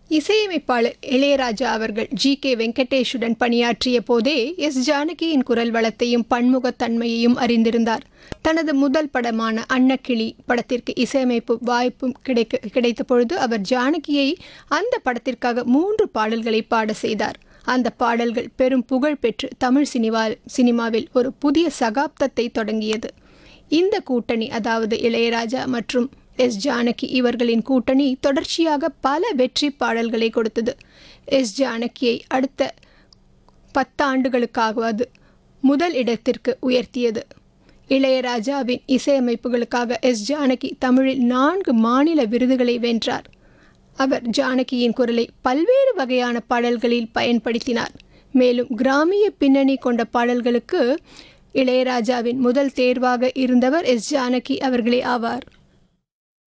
இசையமைப்பாளர் இளையராஜா அவர்கள் G K வெங்கடேஷுடன் பணியாற்றிய போதே எஸ் ஜானகியின் குரல் வளத்தையும் பன்முகத்தன்மையையும் அறிந்திருந்தார் தனது முதல் படமான அன்னக்கிளி படத்திற்கு இசையமைப்பு வாய்ப்பும் கிடைக்க கிடைத்த பொழுது அவர் ஜானகியை அந்த படத்திற்காக மூன்று பாடல்களை பாட செய்தார் அந்த பாடல்கள் பெரும் புகழ் பெற்று தமிழ் சினிமா சினிமாவில் ஒரு புதிய சகாப்தத்தை தொடங்கியது இந்த கூட்டணி அதாவது இளையராஜா மற்றும் எஸ் ஜானகி இவர்களின் கூட்டணி தொடர்ச்சியாக பல வெற்றி பாடல்களை கொடுத்தது எஸ் ஜானகியை அடுத்த பத்தாண்டுகளுக்காவது முதல் இடத்திற்கு உயர்த்தியது இளையராஜாவின் இசையமைப்புகளுக்காக எஸ் ஜானகி தமிழில் நான்கு மாநில விருதுகளை வென்றார் அவர் ஜானகியின் குரலை பல்வேறு வகையான பாடல்களில் பயன்படுத்தினார் மேலும் கிராமிய பின்னணி கொண்ட பாடல்களுக்கு இளையராஜாவின் முதல் தேர்வாக இருந்தவர் எஸ் ஜானகி அவர்களே ஆவார்